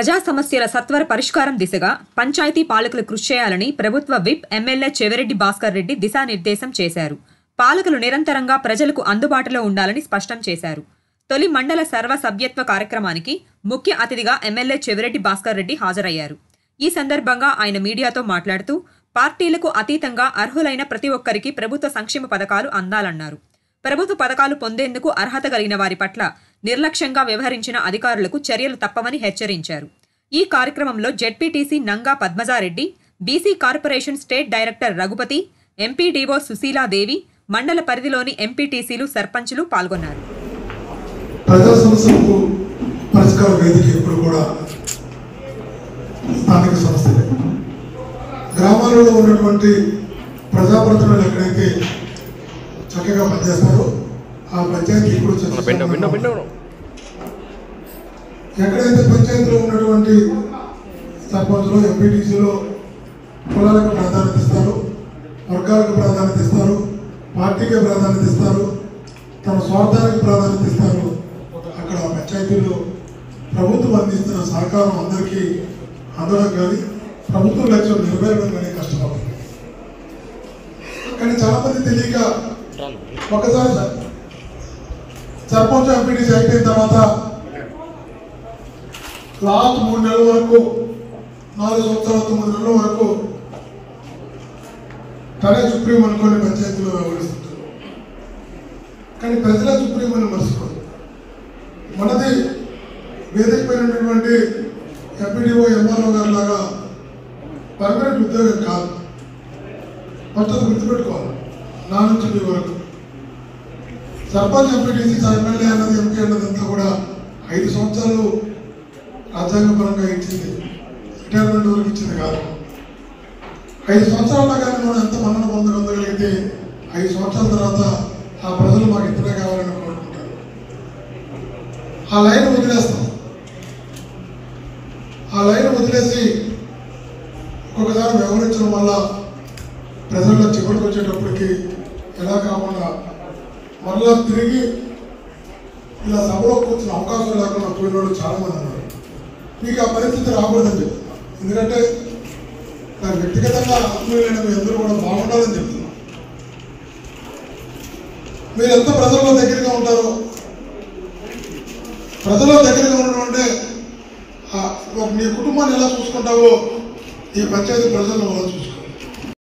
ప్రజా సమస్యల సత్వర పరిష్కారం దిశగా పంచాయతీ పాలకులు కృషి చేయాలని ప్రభుత్వ విప్ ఎమ్మెల్యే చెవిరెడ్డి భాస్కర్ రెడ్డి దిశానిర్దేశం చేశారు పాలకులు నిరంతరంగా ప్రజలకు అందుబాటులో ఉండాలని స్పష్టం చేశారు తొలి మండల సర్వ సభ్యత్వ కార్యక్రమానికి ముఖ్య అతిథిగా ఎమ్మెల్యే చెవిరెడ్డి భాస్కర్ రెడ్డి హాజరయ్యారు ఈ సందర్భంగా ఆయన మీడియాతో మాట్లాడుతూ పార్టీలకు అతీతంగా అర్హులైన ప్రతి ఒక్కరికి ప్రభుత్వ సంక్షేమ పథకాలు అందాలన్నారు ప్రభుత్వ పథకాలు పొందేందుకు అర్హత కలిగిన వారి పట్ల నిర్లక్ష్యంగా వ్యవహరించిన అధికారులకు చర్యలు తప్పవని హెచ్చరించారు ఈ కార్యక్రమంలో ZPTC Nanga Padmaja Reddy BC corporation state director Raghupathi MPDO Sushila Devi మండల పరిధిలోని ఎంపీటీసీలు సర్పంచులు పాల్గొన్నారు ప్రజా సమస్యలకు పరిష్కార వేదిక ఎప్పుడు కూడా స్థానిక సంస్థలే గ్రామాలలో ఉన్నటువంటి ప్రజాప్రతినిధులు ఎక్కడైతే చక్కగా పనిచేస్తారో ఆ పంచాయతీ ఇప్పుడు విండో విండో చర్చ విండో ఎక్కడైతే పంచాయతీలో ఉన్నటువంటి సర్పంచ్లో ఎంపీటీసీలో కులాలకు ప్రాధాన్యత ఇస్తారు వర్గాలకు ప్రాధాన్యత ఇస్తారు పార్టీకి ప్రాధాన్యత ఇస్తారు తన స్వార్థానికి ప్రాధాన్యత ఇస్తారు అక్కడ పంచాయతీల్లో ప్రభుత్వం అందిస్తున్న సహకారం అందరికీ అందడం కానీ ప్రభుత్వం లక్ష్యం నెరవేరడం కానీ కష్టపడుతుంది కానీ చాలా మంది తెలియక ఒకసారి సర్- సర్పంచ్ ఎంపీటీసీ అయిపోయిన తర్వాత లాస్ట్ మూడు నెలల వరకు నాలుగు సంవత్సరాల తొమ్మిది నెలల వరకు తనే సుప్రీం అనుకోని పంచాయతీలో వ్యవహరిస్తుంటారు కానీ ప్రజలే సుప్రీం అని మర్చిపోదు మనది వేదిక పైనటువంటి ఎంపీడీఓ ఎంఆర్ఓ గారి లాగా పర్మనెంట్ ఉద్యోగం కాదు ఫస్ట్ అది గుర్తుపెట్టుకోవాలి నా నుంచి మీ వరకు సర్పంచ్ ఎంపీటీసీ ఎమ్మెల్యే అన్నది ఎంపీ అన్నది అంతా కూడా ఐదు సంవత్సరాలు రాజ్యాంగపరంగా ఇచ్చింది రిటైర్మెంట్ వరకు ఇచ్చింది కాదు ఐదు సంవత్సరాల్లో కానీ మనం ఎంత మన్నన పొందగలిగితే ఐదు సంవత్సరాల తర్వాత ఆ ప్రజలు మాకు ఇతరే కావాలని కోరుకుంటారు ఆ లైన్ వదిలేస్తాం ఆ లైన్ వదిలేసి ఒక్కొక్కసారి వ్యవహరించడం వల్ల ప్రజల్లో చివరికి వచ్చేటప్పటికి ఎలా కాకుండా మరలా తిరిగి ఇలా సభలో కూర్చున్న అవకాశం లేకుండా పోయిన వాళ్ళు చాలా మంది ఉన్నారు మీకు ఆ పరిస్థితి రాకూడదని చెప్తున్నాను ఎందుకంటే నాకు వ్యక్తిగతంగా ఆత్మీయులైన మీ అందరూ కూడా బాగుండాలని చెప్తున్నాను మీరు ఎంత ప్రజల్లో దగ్గరగా ఉంటారో ప్రజల్లో దగ్గరగా ఉండడం అంటే ఆ, ఒక నీ కుటుంబాన్ని ఎలా చూసుకుంటావో ఈ పంచాయతీ ప్రజలను అలా చూసుకుంటారు